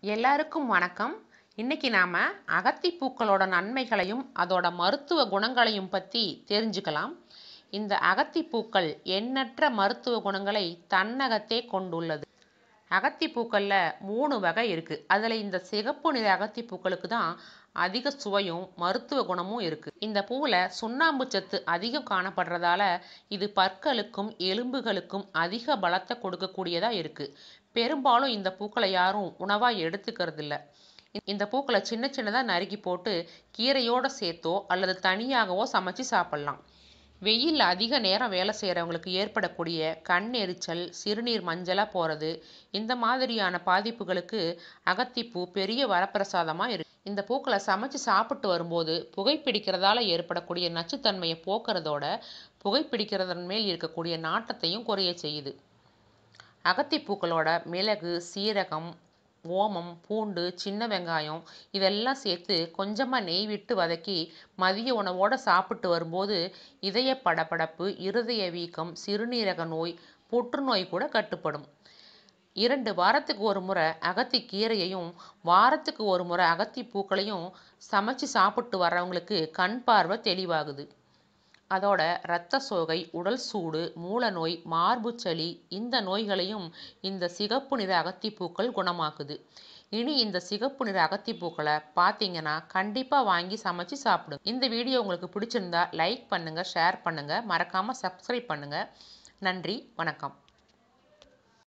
எல்லாருக்கும் வணக்கம் இன்னைக்கு நாம அகத்திப்பூக்களோட நன்மைகளையும் அதோட மருத்துவ குணங்களையும் பற்றி தெரிஞ்சுக்கலாம் இந்த அகத்திப்பூக்கள் எண்ணற்ற மருத்துவ குணங்களை தன்னகத்தே கொண்டுள்ளது அகத்திப்பூக்களில் மூணு வகை இருக்குது அதில் இந்த சிகப்பு நிற அகத்திப்பூக்களுக்கு தான் அதிக சுவையும் மருத்துவ குணமும் இருக்குது இந்த பூவில் சுண்ணாம்பு சத்து அதிகம் காணப்படுறதால இது பற்களுக்கும் எலும்புகளுக்கும் அதிக பலத்தை கொடுக்கக்கூடியதாக இருக்குது பெரும்பாலும் இந்த பூக்களை யாரும் உணவாக எடுத்துக்கிறது இல்ல இந்த பூக்களை சின்ன சின்னதாக நறுக்கி போட்டு கீரையோடு சேர்த்தோ அல்லது தனியாகவோ சமைச்சு சாப்பிட்லாம் வெயில் அதிக நேரம் வேலை செய்கிறவங்களுக்கு ஏற்படக்கூடிய கண் எரிச்சல் சிறுநீர் மஞ்சளாக போகிறது இந்த மாதிரியான பாதிப்புகளுக்கு அகத்திப்பூ பெரிய வரப்பிரசாதமாக இருக்கு இந்த பூக்களை சமைச்சு சாப்பிட்டு வரும்போது புகைப்பிடிக்கிறதால ஏற்படக்கூடிய நச்சுத்தன்மையை போக்குறதோட புகைப்பிடிக்கிறதன் மேல் இருக்கக்கூடிய நாட்டத்தையும் குறைய செய்யுது அகத்திப்பூக்களோட மிளகு சீரகம் ஓமம் பூண்டு சின்ன வெங்காயம் இதெல்லாம் சேர்த்து கொஞ்சமாக நெய் விட்டு வதக்கி மதிய உணவோடு சாப்பிட்டு வரும்போது இதய படபடப்பு இருதய வீக்கம் சிறுநீரக நோய் புற்றுநோய் கூட கட்டுப்படும் இரண்டு வாரத்துக்கு ஒரு முறை அகத்தி கீரையையும் வாரத்துக்கு ஒரு முறை அகத்தி பூக்களையும் சமைச்சு சாப்பிட்டு வர்றவங்களுக்கு கண் பார்வை தெளிவாகுது அதோட இரத்த சோகை உடல் சூடு மூலநோய் மார்புச்சளி இந்த நோய்களையும் இந்த சிகப்பு நிற அகத்திப்பூக்கள் குணமாக்குது இனி இந்த சிகப்பு நிற அகத்திப்பூக்களை பார்த்தீங்கன்னா கண்டிப்பாக வாங்கி சமைச்சு சாப்பிடுங்க இந்த வீடியோ உங்களுக்கு பிடிச்சிருந்தா லைக் பண்ணுங்கள் ஷேர் பண்ணுங்கள் மறக்காமல் சப்ஸ்கிரைப் பண்ணுங்கள் நன்றி வணக்கம்